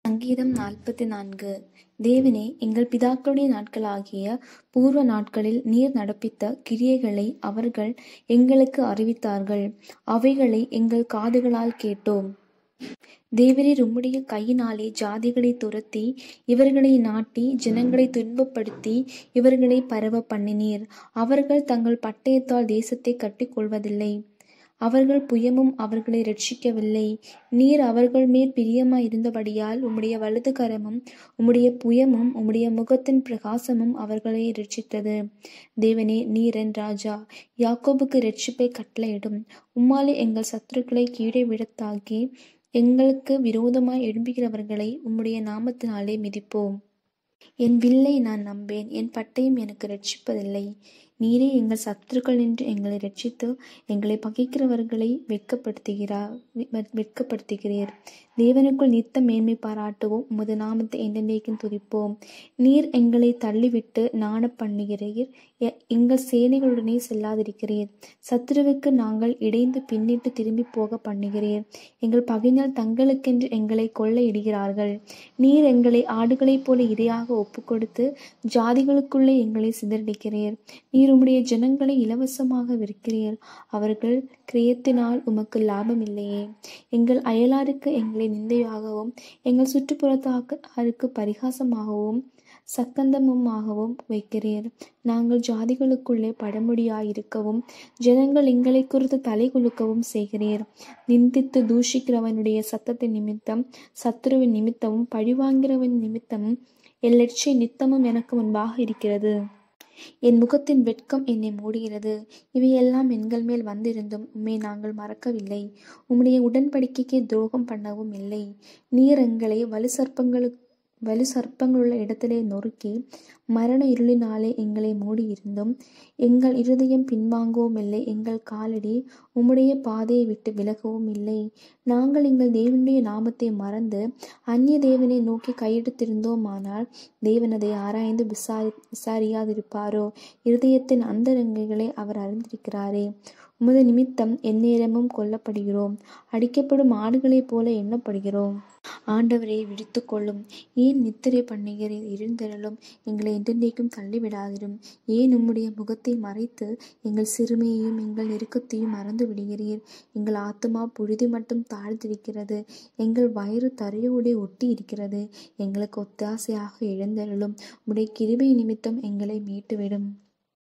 சங்கீதம் நாற்பத்து நான்கு தேவனே எங்கள் பிதாக்களுடைய நாட்களாகிய பூர்வ நாட்களில் நீர் நடப்பித்த கிரியைகளை அவர்கள் எங்களுக்கு அறிவித்தார்கள் அவைகளை எங்கள் காதுகளால் கேட்டோம் தேவரீர் உம்முடைய கையினாலே ஜாதிகளை துரத்தி இவர்களை நாட்டி ஜனங்களை துன்பப்படுத்தி இவர்களை பரவ பண்ணினீர் அவர்கள் தங்கள் பட்டயத்தால் தேசத்தை கட்டிக்கொள்வதில்லை அவர்கள் புயமும் அவர்களை ரட்சிக்கவில்லை நீர் அவர்கள் மேல் பிரியமாய் இருந்தபடியால் உம்முடைய வலது கரமும் உம்முடைய புயமும் உம்முடைய முகத்தின் பிரகாசமும் அவர்களை ரட்சித்தது தேவனே நீரன் ராஜா யாக்கோபுக்கு ரட்சிப்பை கட்டளையிடும் உம்மாலே எங்கள் சத்துருக்களை கீழே விடத்தாக்கி எங்களுக்கு விரோதமாய் எழும்புகிறவர்களை உம்முடைய நாமத்தினாலே மிதிப்போம் என் வில்லை நான் நம்பேன் என் பட்டயம் எனக்கு ரட்சிப்பதில்லை நீரே எங்கள் சத்துருக்கள் நின்று எங்களை ரட்சித்து எங்களை பகைக்கிறவர்களை வெட்கப்படுத்துகிறார் வெட்கப்படுத்துகிறீர் தேவனுக்குள் நித்த மேன்மை பாராட்டுவோம் உமது நாமத்தை என்றென்றைக்கும் துதிப்போம் நீர் எங்களை தள்ளிவிட்டு நாண பண்ணுகிறீர் எங்கள் சேனைகளுடனே செல்லாதிருக்கிறீர் சத்துருவுக்கு நாங்கள் இடைந்து பின்னிட்டு திரும்பி போக பண்ணுகிறீர் எங்கள் பகைஞர் தங்களுக்கென்று எங்களை கொள்ளையிடுகிறார்கள் நீர் எங்களை ஆடுகளைப் போல இரையாக ஒப்புக்கொடுத்து ஜாதிகளுக்குள்ளே எங்களை சிதறடிக்கிறீர் நீர் உம்முடைய ஜனங்களை இலவசமாக விற்கிறீர் அவர்கள் கிரியத்தினால் உமக்கு லாபம் இல்லையே எங்கள் அயலாருக்கு எங்களை நிந்தையாகவும் எங்கள் சுற்றுப்புறத்தாருக்கு பரிகாசமாகவும் சக்கந்தமுமாகவும் வைக்கிறீர் நாங்கள் ஜாதிகளுக்குள்ளே படமுடியாயிருக்கவும் ஜனங்கள் எங்களை குறித்து தலை குலுக்கவும் செய்கிறீர் நிந்தித்து தூஷிக்கிறவனுடைய சத்தத்தின் நிமித்தம் சத்துருவின் நிமித்தமும் பழிவாங்கிறவன் நிமித்தமும் எல்லட்சை நித்தமும் எனக்கு முன்பாக இருக்கிறது என் முகத்தின் வெட்கம் என்னை மூடுகிறது இவையெல்லாம் எங்கள் மேல் வந்திருந்தும் உம்மை நாங்கள் மறக்கவில்லை உம்முடைய உடன்படிக்கைக்கு துரோகம் பண்ணவும் இல்லை நீர் எங்களை வலு சர்ப்பங்களுக்கு வலு சர்ப்பங்களுள்ள இடத்திலே நொறுக்கி மரண இருளினாலே எங்களை மூடியிருந்தும் எங்கள் இருதயம் பின்வாங்கவும் இல்லை எங்கள் காலடி உம்முடைய பாதையை விட்டு விலகவும் இல்லை நாங்கள் எங்கள் தேவனுடைய நாமத்தை மறந்து அந்நிய தேவனை நோக்கி கையெடுத்திருந்தோமானால் தேவன் அதை ஆராய்ந்து விசாரி விசாரியாதிருப்பாரோ இருதயத்தின் அந்தரங்குகளை அவர் அறிந்திருக்கிறாரே உமது நிமித்தம் எந்நேரமும் கொல்லப்படுகிறோம் அடிக்கப்படும் ஆடுகளைப் போல எண்ணப்படுகிறோம் ஆண்டவரை விடுத்து கொள்ளும் ஏன் நித்திரை பண்ணுகிறீர் எழுந்தருளும் எங்களை என்றென்றைக்கும் தள்ளிவிடாதிரும் ஏன் உம்முடைய முகத்தை மறைத்து எங்கள் சிறுமையையும் எங்கள் நெருக்கத்தையும் மறந்து விடுகிறீர் எங்கள் ஆத்மா புழுதி மட்டும் தாழ்ந்திருக்கிறது எங்கள் வயிறு தரையோடே ஒட்டி இருக்கிறது எங்களுக்கு ஒத்தாசையாக எழுந்தருளும் உடைய கிருபை நிமித்தம் எங்களை மீட்டுவிடும்